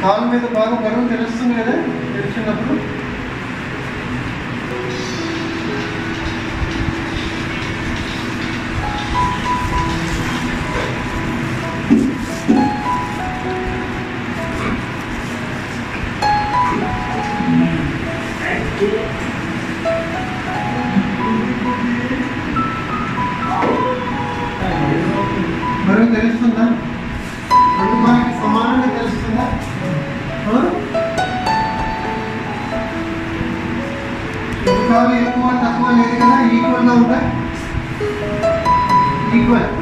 కాలు మీద బాగా బరువు తెలుస్తుంది కదా తెలుస్తున్నప్పుడు బరువు తెలుస్తుందా రెండు మనకి సమానంగా తెలుస్తుందా ఆ? ఒక కాలు ఎక్కువ తక్కువ లేదు కదా ఈక్వల్గా ఉందా ఈక్వల్